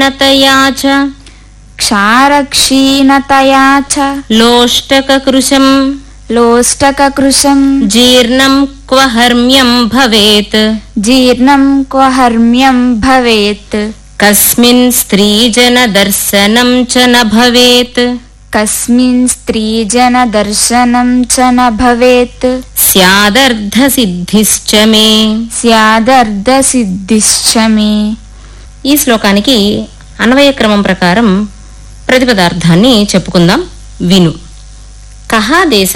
నతయా చ क्षारक्षीणतया च లోష్టకకృశం लोष्टककृशं జీర్ణం క్వహర్మ్యం భవేత్ जीर्णं क्वहर्म्यं भवेत् కస్మిన్ స్త్రీజన దర్శనం చ న భవేత్ कस्मिन् स्त्रीजनदर्शनं च न भवेत् స్యాదర్థ సిద్ధిశ్చ మే स्यादर्धसिद्धिश्च मे ఈ శ్లోకానికి అన్వయ క్రమం ప్రకారం ప్రతిపదార్థాన్ని చెప్పుకుందాం విను కహా దేశ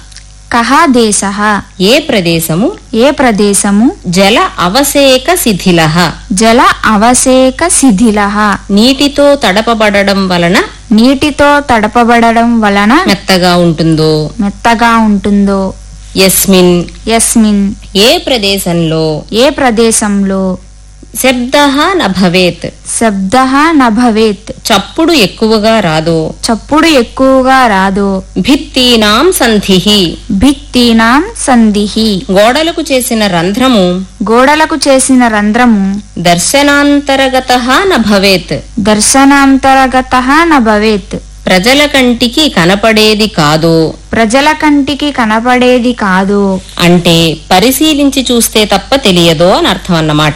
कः देशः ఏ ప్రదేశము ఏ ప్రదేశము జల అవసేక శిథిల జల అవసేక శిథిల నీటితో తడపబడడం వలన నీటితో తడపబడడం వలన మెత్తగా ఉంటుందో మెత్తగా ఉంటుందో యస్మిన్ యస్మిన్ ఏ ప్రదేశంలో ఏ ప్రదేశంలో శబ్ద న భవేత్ శబ్ద న భవేత్ చప్పుడు ఎక్కువగా రాదో చప్పుడు ఎక్కువగా రాదో భిత్తీనాం సంధిహి భిత్తీనాం సంధిహి గోడలకు చేసిన రంధ్రము గోడలకు చేసిన రంధ్రము దర్శనాంతరగత న భవేత్ దర్శనాంతరగత న భవేత్ ప్రజల కంటికి కనపడేది కాదు ప్రజల కంటికి కనపడేది కాదు అంటే పరిశీలించి చూస్తే తప్ప తెలియదో అని అర్థం అన్నమాట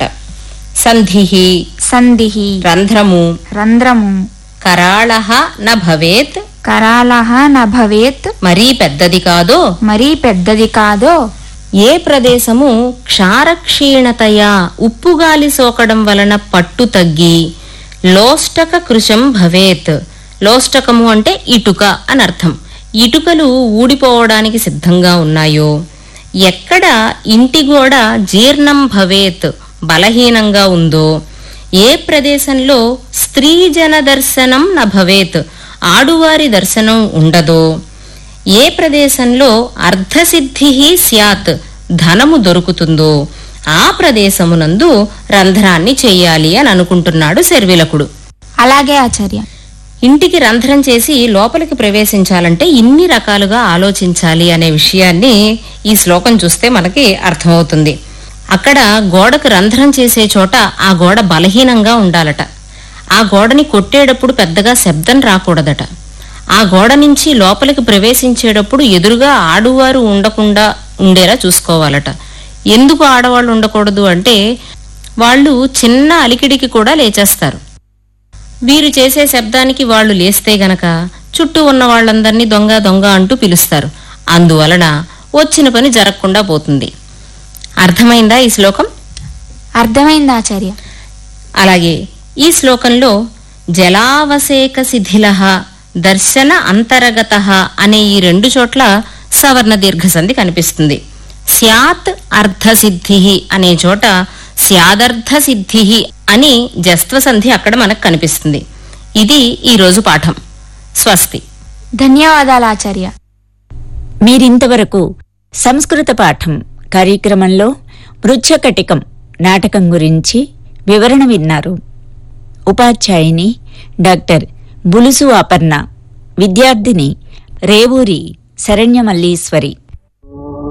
సంధిహి సంధిహి రంధ్రము రంధ్రము కరాళ న భవేత్ కరాళ న భవేత్ మరీ పెద్దది కాదో మరీ పెద్దది కాదో ఏ ప్రదేశము క్షారక్షీణతయా ఉప్పుగాలి సోకడం వలన పట్టు తగ్గి లోష్టక కృశం భవేత్ లోష్టకము అంటే ఇటుక అని అర్థం ఇటుకలు ఊడిపోవడానికి సిద్ధంగా ఉన్నాయో ఎక్కడ ఇంటి గోడ జీర్ణం భవేత్ బలహీనంగా ఉందో ఏ ప్రదేశంలో స్త్రీ జన దర్శనం న భవేత్ ఆడువారి దర్శనం ఉండదో ఏ ప్రదేశంలో అర్ధసిద్ధి స్యాత్ ధనము దొరుకుతుందో ఆ ప్రదేశమునందు రంధ్రాన్ని చెయ్యాలి అని అనుకుంటున్నాడు శర్విలకుడు అలాగే ఆచార్య ఇంటికి రంధ్రం చేసి లోపలికి ప్రవేశించాలంటే ఇన్ని రకాలుగా ఆలోచించాలి అనే విషయాన్ని ఈ శ్లోకం చూస్తే మనకి అర్థమవుతుంది అక్కడ గోడకు రంధ్రం చేసే చోట ఆ గోడ బలహీనంగా ఉండాలట ఆ గోడని కొట్టేటప్పుడు పెద్దగా శబ్దం రాకూడదట ఆ గోడ నుంచి లోపలికి ప్రవేశించేటప్పుడు ఎదురుగా ఆడువారు ఉండకుండా ఉండేలా చూసుకోవాలట ఎందుకు ఆడవాళ్ళు ఉండకూడదు అంటే వాళ్ళు చిన్న అలికిడికి కూడా లేచేస్తారు వీరు చేసే శబ్దానికి వాళ్ళు లేస్తే గనక చుట్టూ ఉన్న వాళ్ళందరినీ దొంగ దొంగ అంటూ పిలుస్తారు అందువలన వచ్చిన పని జరగకుండా పోతుంది అర్థమైందా ఈ శ్లోకం అర్థమైంది ఆచార్య అలాగే ఈ శ్లోకంలో జలావసేక శిథిల దర్శన అంతరగత అనే ఈ రెండు చోట్ల సవర్ణ దీర్ఘసంధి కనిపిస్తుంది స్యాత్ అర్ధసిద్ధి అనే చోట స్యాదర్థ సిద్ధి అని జస్త్వసంధి అక్కడ మనకు కనిపిస్తుంది ఇది ఈ రోజు పాఠం స్వస్తి ధన్యవాదాలు ఆచార్య మీరింతవరకు సంస్కృత పాఠం కార్యక్రమంలో మృచ్ఛకటికం నాటకం గురించి వివరణ విన్నారు ఉపాధ్యాయుని డాక్టర్ బులుసు అపర్ణ విద్యార్థిని రేవూరి శరణ్యమల్లీశ్వరి